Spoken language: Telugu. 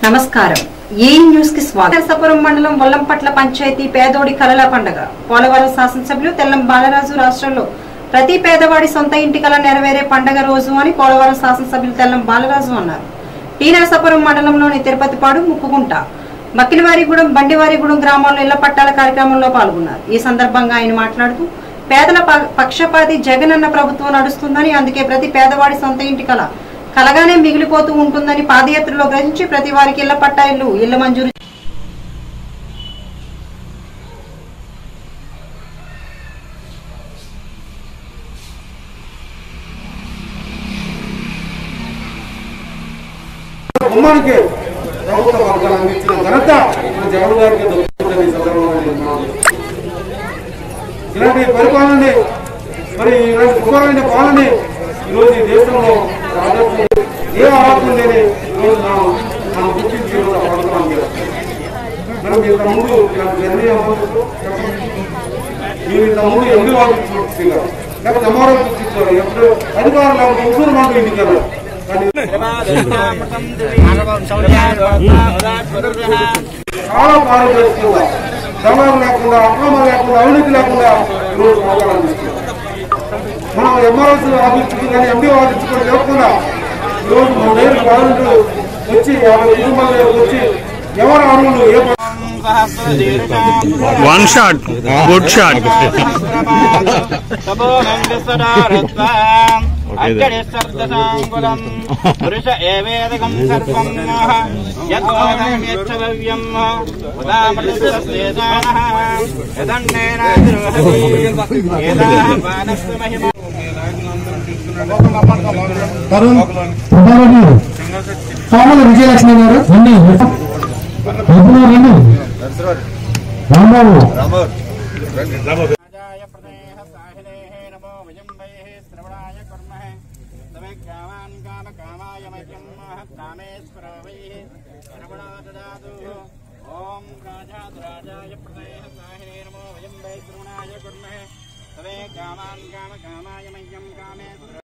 నమస్కారం ఏ న్యూస్ కి స్వాగతం నరసాపురం మండలం వల్లంపట్ల పంచాయతీ పేదోడి కలల పండగ పోలవరం శాసనసభ్యులు తెల్లం బాలరాజు రాష్ట్రంలో ప్రతి పేదవాడి సొంత ఇంటి కల నెరవేరే పండగ రోజు అని పోలవరం శాసనసభ్యులు తెల్లం బాలరాజు అన్నారు టీ నరసాపురం మండలంలోని తిరుపతిపాడు ముక్కుగుంట మక్కిలివారిగూడెం బండివారిగూడెం గ్రామాల్లో ఇళ్ల పట్టాల కార్యక్రమంలో పాల్గొన్నారు ఈ సందర్భంగా ఆయన మాట్లాడుతూ పేదల ప- పక్షపాతి జగనన్న ప్రభుత్వం నడుస్తుందని అందుకే ప్రతి పేదవాడి సొంత ఇంటి కల కలగానే మిగిలిపోతూ ఉంటుందని పాదయాత్రలో గ్రహించి ప్రతి వారికి ఇళ్ల పట్టా ఇల్లు ఇళ్ల మంజూరు కుమ్మానికి ప్రభుత్వ పథకాలు అందించిన ఘనత మన జగన్ గారికి దొరుకుతుందని ఈ సందర్భంగా నేను మనం ఇలాంటి పరిపాలనని మరి ఇలాంటి సుఖమైన పాలనని ఈరోజు ఈ దేశంలో దాదాపు ఏ ఆరోపణ లేని ఈరోజు మనం మనం గుర్తించి ఈరోజు ఆ పథకాలు చేస్తాం మనం ఇంత ముందు ఇలాంటి నిర్ణయం అవ్వదు. మీరు ఇంత ముందు ఎందు వాళ్ళు చూపించారు లేకపోతే ఎంఆర్ఓ చూపించారు ఎప్పుడు అధికారులు లేకపోతే ఉసూరు మంటూ ఎన్నికలు కానీ చాలా పారదర్శకంగా దళాలు లేకుండా అక్రమం లేకుండా అవినీతి లేకుండా ఈరోజు పథకాలు అందిస్తుంది మనం ఎంఆర్ఎస్ ఆఫీస్కి కానీ ఎండి ఆఫీస్కి కూడా లేకుండా ఈరోజు మన దగ్గర వాలంటీర్లు వచ్చి యాభై కుటుంబాల దగ్గరకు వచ్చి ఎవరు అరువులు ఏ ప- One shot, good shot. పురుష ఏవేదకం సర్వం యద్వాదం యచ్చవ్యం ఉదామృతస్యేదానః యదన్నేనాద్రోహతి ఏదాః వానస్సు మహిమ తరుణ్ సుబ్బారెడ్డి పాముల విజయలక్ష్మి గారు రండి ఎప్పుడు రండి రాంబాబు రాజాయ ప్రదేహ సాహినేః నమో విజంబైః శ్రవణాయ కుర్మః తమే కామాన్ కామ కామాయ మహ్యం కామేశ్వరవైః శ్రవణా దదాతు ఓం రాజాత్ రాజాయ ప్రదేహ సాహినే నమో విజంబైః శ్రవణాయ కుర్మః తమే కామాన్ కామ కామాయ మహ్యం కామేశ్వర